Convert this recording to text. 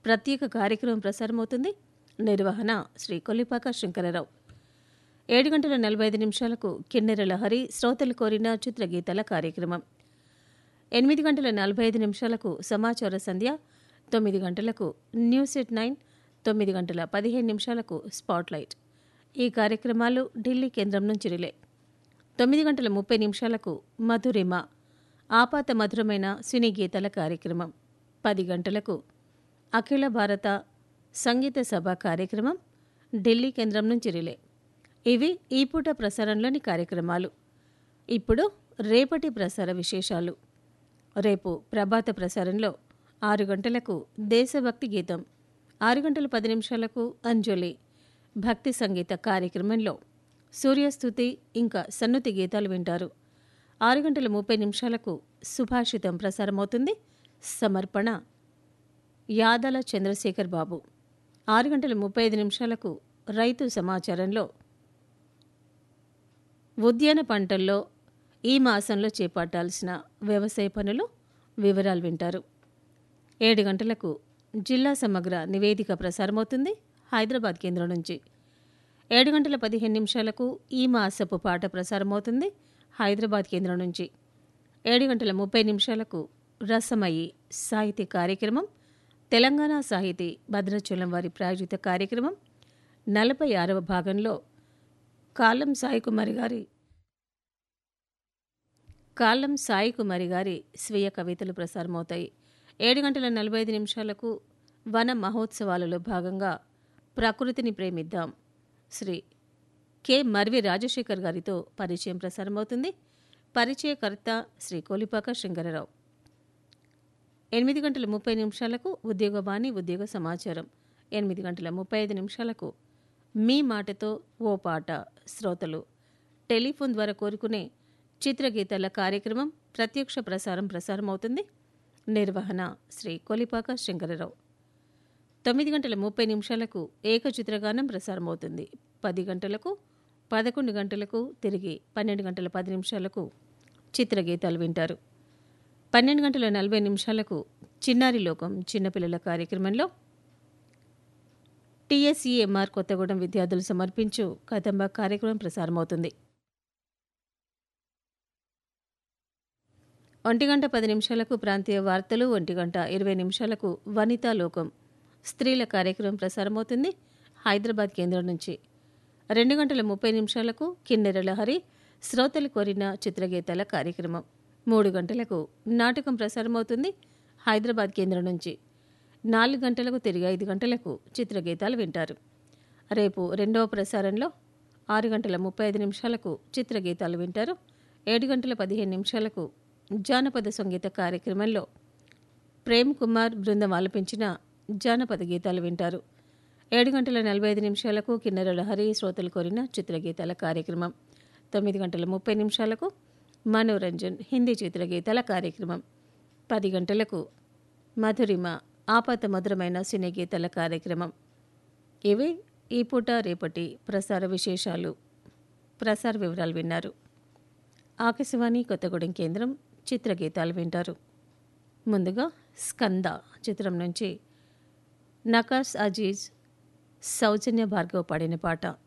ప్రత్యేక కార్యక్రమం ప్రసారమవుతుంది నిర్వహణ శ్రీ కొల్లిపాక శంకరరావు ఏడు గంటల నలభై ఐదు నిమిషాలకు కిన్నెర లహరి శ్రోతలు కోరిన చిత్రగీతాల కార్యక్రమం ఎనిమిది గంటల నలభై ఐదు నిమిషాలకు సమాచార సంధ్య తొమ్మిది గంటలకు న్యూస్ ఎట్ నైన్ తొమ్మిది గంటల పదిహేను నిమిషాలకు స్పాట్లైట్ ఈ కార్యక్రమాలు ఢిల్లీ కేంద్రం నుంచి రిలే తొమ్మిది గంటల ముప్పై నిమిషాలకు మధురిమ ఆపాత మధురమైన సినీ గీతాల కార్యక్రమం పది గంటలకు అఖిల భారత సంగీత సభ కార్యక్రమం ఢిల్లీ కేంద్రం నుంచి రిలే ఇవి ఈ పూట ప్రసారంలోని కార్యక్రమాలు ఇప్పుడు రేపటి ప్రసార విశేషాలు రేపు ప్రభాత ప్రసారంలో ఆరు గంటలకు దేశభక్తి గీతం ఆరు గంటల పది నిమిషాలకు అంజలి భక్తి సంగీత కార్యక్రమంలో సూర్యస్థుతి ఇంకా సన్నుతి గీతాలు వింటారు ఆరు గంటల ముప్పై నిమిషాలకు సుభాషితం ప్రసారమవుతుంది సమర్పణ యాదల చంద్రశేఖర్ బాబు ఆరు గంటల ముప్పై ఐదు నిమిషాలకు రైతు సమాచారంలో ఉద్యాన పంటల్లో ఈ మాసంలో చేపట్టాల్సిన వ్యవసాయ పనులు వివరాలు వింటారు ఏడు గంటలకు జిల్లా సమగ్ర నివేదిక ప్రసారమవుతుంది హైదరాబాద్ కేంద్రం నుంచి ఏడు గంటల పదిహేను నిమిషాలకు ఈ మాసపు పాట ప్రసారమవుతుంది హైదరాబాద్ కేంద్రం నుంచి ఏడు గంటల ముప్పై నిమిషాలకు రసమయి సాహితీ కార్యక్రమం తెలంగాణ సాహితీ భద్రాచలం వారి ప్రాయోజిత కార్యక్రమం నలభై ఆరవ భాగంలో కాలం సాయి కుమారి గారి కాలం సాయి కుమారి గారి స్వీయ కవితలు ప్రసారమవుతాయి ఏడు గంటల నలభై ఐదు నిమిషాలకు వన మహోత్సవాలలో భాగంగా ప్రకృతిని ప్రేమిద్దాం శ్రీ కె మర్వి రాజశేఖర్ గారితో పరిచయం ప్రసారమవుతుంది పరిచయకర్త శ్రీ కోలిపాక శంకరరావు ఎనిమిది గంటల ముప్పై నిమిషాలకు ఉద్యోగవాణి ఉద్యోగ సమాచారం ఎనిమిది గంటల ముప్పై ఐదు నిమిషాలకు మీ మాటతో ఓ పాట శ్రోతలు టెలిఫోన్ ద్వారా కోరుకునే చిత్రగీతాల కార్యక్రమం ప్రత్యక్ష ప్రసారం ప్రసారమవుతుంది నిర్వహణ శ్రీ కొలిపాక శంకరరావు తొమ్మిది గంటల ముప్పై నిమిషాలకు ఏకచిత్రగానం ప్రసారమవుతుంది పది గంటలకు పదకొండు గంటలకు తిరిగి పన్నెండు గంటల పది నిమిషాలకు చిత్రగీతాలు వింటారు పన్నెండు గంటల నలభై నిమిషాలకు చిన్నారి లోకం చిన్నపిల్లల కార్యక్రమంలో టీఎస్ఈఎంఆర్ కొత్తగూడెం విద్యార్థులు సమర్పించు కదంబ కార్యక్రమం ప్రసారమవుతుంది ఒంటి గంట పది నిమిషాలకు ప్రాంతీయ వార్తలు ఒంటి గంట ఇరవై నిమిషాలకు వనితా లోకం స్త్రీల కార్యక్రమం ప్రసారమవుతుంది హైదరాబాద్ కేంద్రం నుంచి రెండు గంటల ముప్పై నిమిషాలకు కిన్నెర లహరి శ్రోతలు కోరిన చిత్రగీతాల కార్యక్రమం మూడు గంటలకు నాటకం ప్రసారమవుతుంది హైదరాబాద్ కేంద్రం నుంచి నాలుగు గంటలకు తిరిగి ఐదు గంటలకు చిత్రగీతాలు వింటారు రేపు రెండవ ప్రసారంలో ఆరు గంటల ముప్పై ఐదు నిమిషాలకు చిత్రగీతాలు వింటారు ఏడు గంటల పదిహేను నిమిషాలకు జానపద సంగీత కార్యక్రమంలో ప్రేమ్ కుమార్ బృందం ఆలపించిన జానపద గీతాలు వింటారు ఏడు గంటల నలభై ఐదు నిమిషాలకు కిన్నెర లహరి శ్రోతలు కోరిన చిత్రగీతాల కార్యక్రమం తొమ్మిది గంటల ముప్పై నిమిషాలకు మనోరంజన్ హిందీ చిత్రగీతాల కార్యక్రమం పది గంటలకు మధురిమ ఆపాత మధురమైన సినీ గీతాల కార్యక్రమం ఇవి ఈ పూట రేపటి ప్రసార విశేషాలు ప్రసార వివరాలు విన్నారు ఆకాశవాణి కొత్తగూడెం కేంద్రం చిత్రగీతాలు వింటారు ముందుగా స్కంద చిత్రం నుంచి నకాస్ అజీజ్ సౌజన్య భార్గవ్ పాడిన పాట